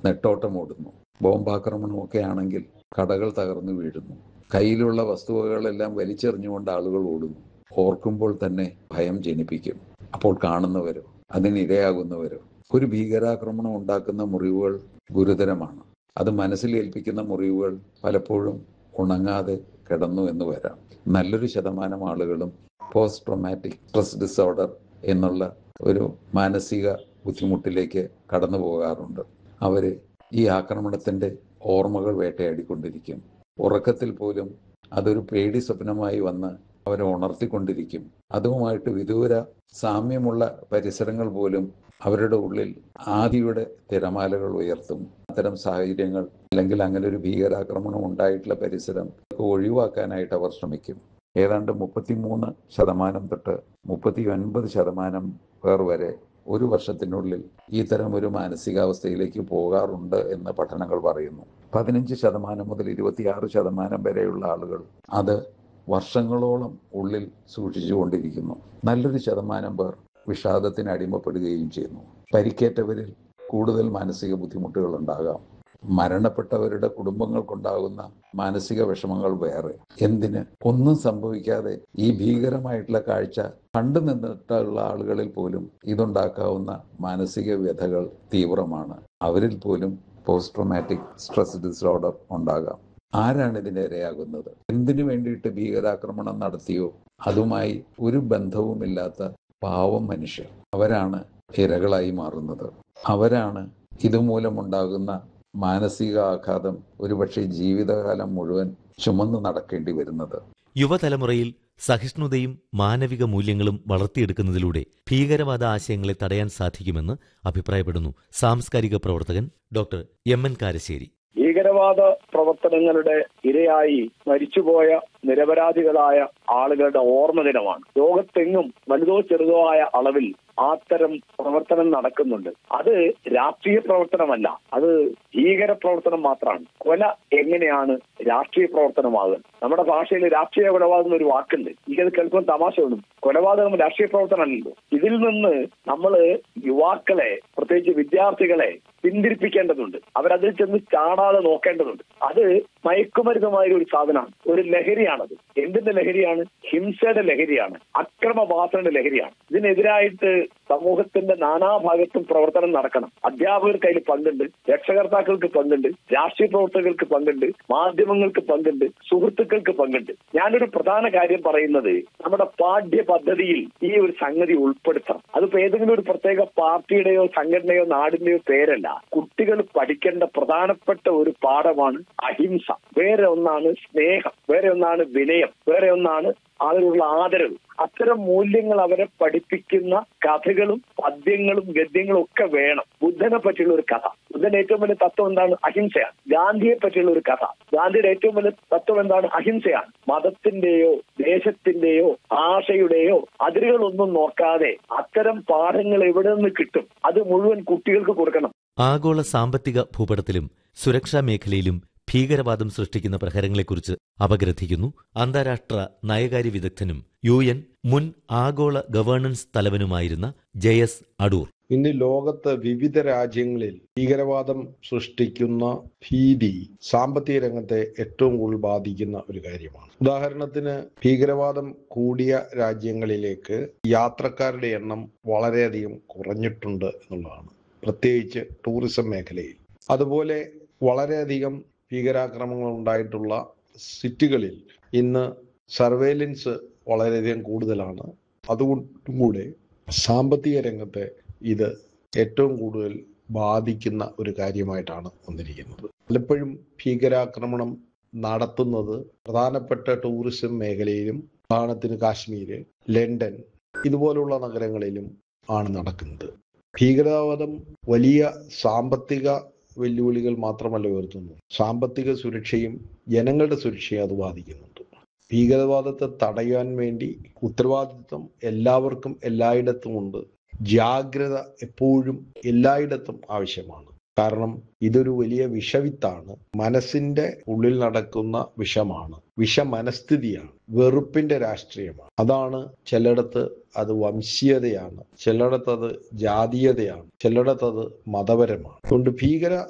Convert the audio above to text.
നെട്ടോട്ടമോടുന്നു ബോംബാക്രമണമൊക്കെ ആണെങ്കിൽ കടകൾ തകർന്നു വീഴുന്നു കയ്യിലുള്ള വസ്തുവകളെല്ലാം വലിച്ചെറിഞ്ഞുകൊണ്ട് ആളുകൾ ഓടുന്നു ഓർക്കുമ്പോൾ തന്നെ ഭയം ജനിപ്പിക്കും അപ്പോൾ കാണുന്നവരോ അതിനിരയാകുന്നവരോ ഒരു ഭീകരാക്രമണം ഉണ്ടാക്കുന്ന മുറിവുകൾ ഗുരുതരമാണ് അത് മനസ്സിലേൽപ്പിക്കുന്ന മുറിവുകൾ പലപ്പോഴും ഉണങ്ങാതെ കിടന്നു എന്ന് വരാം നല്ലൊരു ശതമാനം ആളുകളും പോസ്റ്റ് ട്രോമാറ്റിക് സ്ട്രെസ് ഡിസോർഡർ എന്നുള്ള ഒരു മാനസിക ബുദ്ധിമുട്ടിലേക്ക് കടന്നു പോകാറുണ്ട് അവർ ഈ ആക്രമണത്തിൻ്റെ ഓർമ്മകൾ വേട്ടയാടിക്കൊണ്ടിരിക്കും ഉറക്കത്തിൽ പോലും അതൊരു പേടി സ്വപ്നമായി വന്ന് അവരെ ഉണർത്തിക്കൊണ്ടിരിക്കും അതുമായിട്ട് വിദൂര സാമ്യമുള്ള പരിസരങ്ങൾ പോലും അവരുടെ ഉള്ളിൽ ആദിയുടെ തിരമാലകൾ ഉയർത്തും അത്തരം സാഹചര്യങ്ങൾ അല്ലെങ്കിൽ അങ്ങനെ ഒരു ഭീകരാക്രമണം ഉണ്ടായിട്ടുള്ള പരിസരം ഒഴിവാക്കാനായിട്ട് അവർ ശ്രമിക്കും ഏതാണ്ട് മുപ്പത്തിമൂന്ന് ശതമാനം തൊട്ട് മുപ്പത്തി ഒൻപത് ശതമാനം പേർ വരെ ഒരു വർഷത്തിനുള്ളിൽ ഇത്തരം ഒരു മാനസികാവസ്ഥയിലേക്ക് പോകാറുണ്ട് എന്ന് പഠനങ്ങൾ പറയുന്നു പതിനഞ്ച് ശതമാനം മുതൽ ഇരുപത്തിയാറ് ശതമാനം വരെയുള്ള ആളുകൾ അത് വർഷങ്ങളോളം ഉള്ളിൽ സൂക്ഷിച്ചുകൊണ്ടിരിക്കുന്നു നല്ലൊരു ശതമാനം പേർ വിഷാദത്തിന് അടിമപ്പെടുകയും ചെയ്യുന്നു പരിക്കേറ്റവരിൽ കൂടുതൽ മാനസിക ബുദ്ധിമുട്ടുകൾ ഉണ്ടാകാം മരണപ്പെട്ടവരുടെ കുടുംബങ്ങൾക്കുണ്ടാകുന്ന മാനസിക വിഷമങ്ങൾ വേറെ എന്തിന് ഒന്നും സംഭവിക്കാതെ ഈ ഭീകരമായിട്ടുള്ള കാഴ്ച കണ്ടു നിന്നിട്ടുള്ള ആളുകളിൽ പോലും ഇതുണ്ടാക്കാവുന്ന മാനസിക വ്യഥകൾ തീവ്രമാണ് അവരിൽ പോലും പോസ്റ്റ് ട്രോമാറ്റിക് സ്ട്രെസ് ഡിസോർഡർ ഉണ്ടാകാം ആരാണ് ഇതിന് ഇരയാകുന്നത് എന്തിനു വേണ്ടിയിട്ട് ഭീകരാക്രമണം നടത്തിയോ അതുമായി ഒരു ബന്ധവുമില്ലാത്ത പാവം മനുഷ്യർ അവരാണ് ഇരകളായി മാറുന്നത് അവരാണ് ഇതുമൂലമുണ്ടാകുന്ന മാനസിക ആഘാതം ഒരുപക്ഷെ ജീവിതകാലം മുഴുവൻ ചുമന്നു നടക്കേണ്ടി വരുന്നത് യുവതലമുറയിൽ സഹിഷ്ണുതയും മാനവിക മൂല്യങ്ങളും വളർത്തിയെടുക്കുന്നതിലൂടെ ഭീകരവാദ ആശയങ്ങളെ തടയാൻ സാധിക്കുമെന്ന് അഭിപ്രായപ്പെടുന്നു സാംസ്കാരിക പ്രവർത്തകൻ ഡോക്ടർ എം എൻ കാരശ്ശേരി ഭീകരവാദ പ്രവർത്തനങ്ങളുടെ ഇരയായി മരിച്ചുപോയ നിരപരാധികളായ ആളുകളുടെ ഓർമ്മ ദിനമാണ് ലോകത്തെങ്ങും വലുതോ ചെറുതോ ആയ അളവിൽ അത്തരം പ്രവർത്തനം നടക്കുന്നുണ്ട് അത് രാഷ്ട്രീയ പ്രവർത്തനമല്ല അത് ഭീകര പ്രവർത്തനം മാത്രമാണ് കൊല എങ്ങനെയാണ് രാഷ്ട്രീയ പ്രവർത്തനമാകുന്നത് നമ്മുടെ ഭാഷയിൽ രാഷ്ട്രീയ കൊലപാതകം ഒരു വാക്കുണ്ട് എനിക്കത് കേൾക്കുമ്പോൾ തമാശ തോന്നും കൊലപാതകം രാഷ്ട്രീയ പ്രവർത്തനമല്ലല്ലോ ഇതിൽ നിന്ന് നമ്മൾ യുവാക്കളെ പ്രത്യേകിച്ച് വിദ്യാർത്ഥികളെ പിന്തിരിപ്പിക്കേണ്ടതുണ്ട് അവരതിൽ ചെന്ന് ചാടാതെ നോക്കേണ്ടതുണ്ട് അത് മയക്കുമരുന്നുമായ ഒരു സാധനമാണ് ഒരു ലഹരിയാണത് എന്തിന്റെ ലഹരിയാണ് ഹിംസയുടെ ലഹരിയാണ് അക്രമവാസനയുടെ ലഹരിയാണ് ഇതിനെതിരായിട്ട് സമൂഹത്തിന്റെ നാനാഭാഗത്തും പ്രവർത്തനം നടക്കണം അധ്യാപകർക്ക് അതിൽ പങ്കുണ്ട് രക്ഷകർത്താക്കൾക്ക് പങ്കുണ്ട് രാഷ്ട്രീയ പ്രവർത്തകർക്ക് പങ്കുണ്ട് മാധ്യമങ്ങൾക്ക് പങ്കുണ്ട് സുഹൃത്തുക്കൾക്ക് പങ്കുണ്ട് ഞാനൊരു പ്രധാന കാര്യം പറയുന്നത് നമ്മുടെ പാഠ്യ പദ്ധതിയിൽ ഈ ഒരു സംഗതി ഉൾപ്പെടുത്തണം അതിപ്പോ ഏതെങ്കിലും ഒരു പ്രത്യേക പാർട്ടിയുടെയോ സംഘടനയോ നാടിന്റെയോ പേരല്ല കുട്ടികൾ പഠിക്കേണ്ട പ്രധാനപ്പെട്ട ഒരു പാഠമാണ് അഹിംസ വേറെ ഒന്നാണ് സ്നേഹം വേറെ ഒന്നാണ് വിനയം വേറെ ഒന്നാണ് അതിനുള്ള ആദരവ് അത്തരം മൂല്യങ്ങൾ അവരെ പഠിപ്പിക്കുന്ന കഥകളും പദ്യങ്ങളും ഗദ്യങ്ങളും ഒക്കെ വേണം ബുദ്ധനെ പറ്റിയുള്ള ഒരു കഥ ബുദ്ധന്റെ ഏറ്റവും വലിയ തത്വം എന്താണ് അഹിംസയാണ് ഗാന്ധിയെ പറ്റിയുള്ള ഒരു കഥ ഗാന്ധിയുടെ ഏറ്റവും വലിയ തത്വം എന്താണ് അഹിംസയാണ് മതത്തിന്റെയോ ദേശത്തിന്റെയോ ഭാഷയുടെയോ അതിരുകളൊന്നും നോക്കാതെ അത്തരം പാഠങ്ങൾ എവിടെ നിന്ന് കിട്ടും അത് മുഴുവൻ കുട്ടികൾക്ക് കൊടുക്കണം ആഗോള സാമ്പത്തിക ഭൂപടത്തിലും സുരക്ഷാ മേഖലയിലും ഭീകരവാദം സൃഷ്ടിക്കുന്ന പ്രഹരങ്ങളെക്കുറിച്ച് അപഗ്രഥിക്കുന്നു അന്താരാഷ്ട്ര നയകാര്യ വിദഗ്ധനും യു എൻ മുൻ ആഗോള ഗവേണൻസ് തലവനുമായിരുന്ന ജയസ് അടൂർ ഇന്ന് ലോകത്ത് വിവിധ രാജ്യങ്ങളിൽ ഭീകരവാദം സൃഷ്ടിക്കുന്ന ഭീതി സാമ്പത്തിക രംഗത്തെ ഏറ്റവും കൂടുതൽ ബാധിക്കുന്ന ഒരു കാര്യമാണ് ഉദാഹരണത്തിന് ഭീകരവാദം കൂടിയ രാജ്യങ്ങളിലേക്ക് യാത്രക്കാരുടെ എണ്ണം വളരെയധികം കുറഞ്ഞിട്ടുണ്ട് എന്നുള്ളതാണ് പ്രത്യേകിച്ച് ടൂറിസം മേഖലയിൽ അതുപോലെ വളരെയധികം ഭീകരാക്രമണങ്ങൾ ഉണ്ടായിട്ടുള്ള സിറ്റികളിൽ ഇന്ന് സർവേലൻസ് വളരെയധികം കൂടുതലാണ് അതുകൊണ്ടും കൂടെ സാമ്പത്തിക രംഗത്തെ ഇത് ഏറ്റവും കൂടുതൽ ബാധിക്കുന്ന ഒരു കാര്യമായിട്ടാണ് വന്നിരിക്കുന്നത് പലപ്പോഴും ഭീകരാക്രമണം നടത്തുന്നത് പ്രധാനപ്പെട്ട ടൂറിസം മേഖലയിലും ഉദാഹരണത്തിന് കാശ്മീര് ലണ്ടൻ ഇതുപോലുള്ള നഗരങ്ങളിലും ആണ് നടക്കുന്നത് ഭീകരവാദം വലിയ സാമ്പത്തിക വെല്ലുവിളികൾ മാത്രമല്ല ഉയർത്തുന്നു സാമ്പത്തിക സുരക്ഷയും ജനങ്ങളുടെ സുരക്ഷയും അത് ബാധിക്കുന്നുണ്ട് ഭീകരവാദത്തെ തടയാൻ വേണ്ടി ഉത്തരവാദിത്വം എല്ലാവർക്കും എല്ലായിടത്തും ഉണ്ട് ജാഗ്രത എപ്പോഴും എല്ലായിടത്തും ആവശ്യമാണ് കാരണം ഇതൊരു വലിയ വിഷവിത്താണ് മനസ്സിന്റെ ഉള്ളിൽ നടക്കുന്ന വിഷമാണ് വിഷമനസ്ഥിതിയാണ് വെറുപ്പിന്റെ രാഷ്ട്രീയമാണ് അതാണ് ചിലയിടത്ത് അത് വംശീയതയാണ് ചിലയിടത്ത് അത് ജാതീയതയാണ് ചിലയിടത്ത് അത് മതപരമാണ് അതുകൊണ്ട് ഭീകര